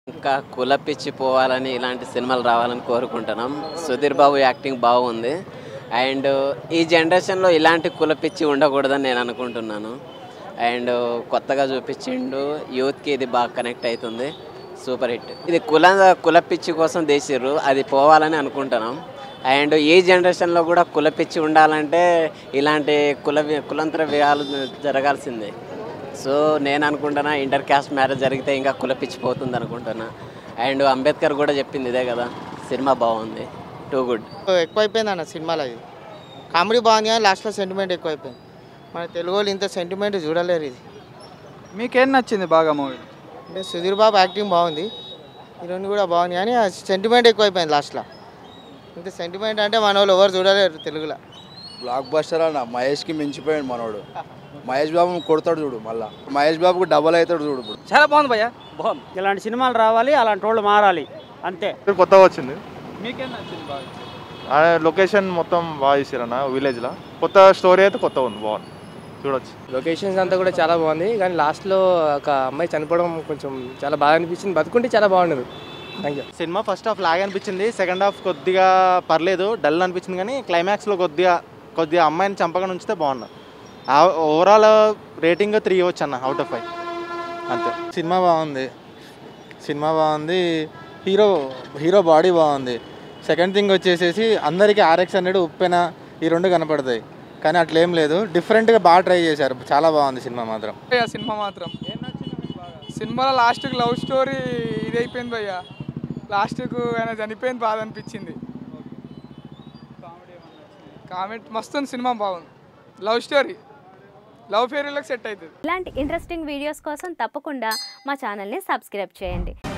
ఇంకా కులపిచ్చి పోవాలని ఇలాంటి సినిమాలు రావాలని కోరుకుంటున్నాం సుధీర్ బాబు యాక్టింగ్ బాగుంది అండ్ ఈ జనరేషన్లో ఇలాంటి కులపిచ్చి ఉండకూడదని నేను అనుకుంటున్నాను అండ్ కొత్తగా చూపించిండు యూత్కి ఇది బాగా కనెక్ట్ అవుతుంది సూపర్ హిట్ ఇది కుల కులపిచ్చి కోసం తీసిర్రు అది పోవాలని అనుకుంటున్నాం అండ్ ఈ జనరేషన్లో కూడా కులపిచ్చి ఉండాలంటే ఇలాంటి కుల వి- కులంతర వివాహాలు జరగాల్సిందే సో నేను అనుకుంటున్నా ఇంటర్ క్యాస్ట్ మ్యారేజ్ జరిగితే ఇంకా కులపిచ్చిపోతుంది అనుకుంటున్నా అండ్ అంబేద్కర్ కూడా చెప్పింది ఇదే కదా సినిమా బాగుంది టూ గుడ్ ఎక్కువైపోయింది అన్న సినిమాలో ఇది కామెడీ బాగుంది కానీ లాస్ట్లో సెంటిమెంట్ ఎక్కువైపోయింది మన తెలుగు వాళ్ళు ఇంత సెంటిమెంట్ చూడలేరు ఇది మీకేం నచ్చింది బాగా మూవీ అంటే సుధీర్ బాబు యాక్టింగ్ బాగుంది హీరోయిన్ కూడా బాగుంది కానీ ఆ సెంటిమెంట్ ఎక్కువైపోయింది లాస్ట్లో ఇంత సెంటిమెంట్ అంటే మన వాళ్ళు ఎవరు చూడలేరు తెలుగులో బ్లాక్ బస్టర్ అన్న మహేష్కి మించిపోయాడు మనోడు మహేష్ బాబు కొడతాడు చూడు మళ్ళా మహేష్ బాబుకు డబల్ అవుతాడు చూడు ఇప్పుడు చాలా బాగుంది భయ్యా బాగుంది ఇలాంటి సినిమాలు రావాలి అలాంటి వాళ్ళు మారాలి అంతే కొత్తగా వచ్చింది మీకేం నచ్చింది బాగా ఆ లొకేషన్ మొత్తం బాగా చేసారన్న విలేజ్లో కొత్త స్టోరీ అయితే కొత్త ఉంది బాగుంది చూడొచ్చు లొకేషన్స్ అంతా కూడా చాలా బాగుంది కానీ లాస్ట్లో ఒక అమ్మాయి చనిపోవడం కొంచెం చాలా బాగా అనిపించింది బతుకుంటే చాలా బాగుండదు థ్యాంక్ యూ సినిమా ఫస్ట్ హాఫ్ లాగ్ అనిపించింది సెకండ్ హాఫ్ కొద్దిగా పర్లేదు డల్ అనిపించింది కానీ క్లైమాక్స్లో కొద్దిగా కొద్దిగా అమ్మాయిని చంపగా ఉంచితే బాగుండు ఓవరాల్ రేటింగ్ త్రీ ఇవ్వచ్చు అన్న అవుట్ ఆఫ్ ఫైవ్ అంతే సినిమా బాగుంది సినిమా బాగుంది హీరో హీరో బాడీ బాగుంది సెకండ్ థింగ్ వచ్చేసేసి అందరికీ ఆర్ఎక్స్ హండ్రెడ్ ఉప్పెన ఈ రెండు కనపడతాయి కానీ అట్లేం లేదు డిఫరెంట్గా బాగా ట్రై చేశారు చాలా బాగుంది సినిమా మాత్రం భయ్యా సినిమా మాత్రం సినిమాలో లాస్ట్కి లవ్ స్టోరీ ఇది అయిపోయింది భయ్యా లాస్ట్కు ఆయన చనిపోయింది బాధ అనిపించింది కామెంట్ మస్తు ఉంది సినిమా బాగుంది లవ్ స్టోరీ లవ్ ఫెయిరీలకు సెట్ అవుతుంది ఇలాంటి ఇంట్రెస్టింగ్ వీడియోస్ కోసం తప్పకుండా మా ఛానల్ని సబ్స్క్రైబ్ చేయండి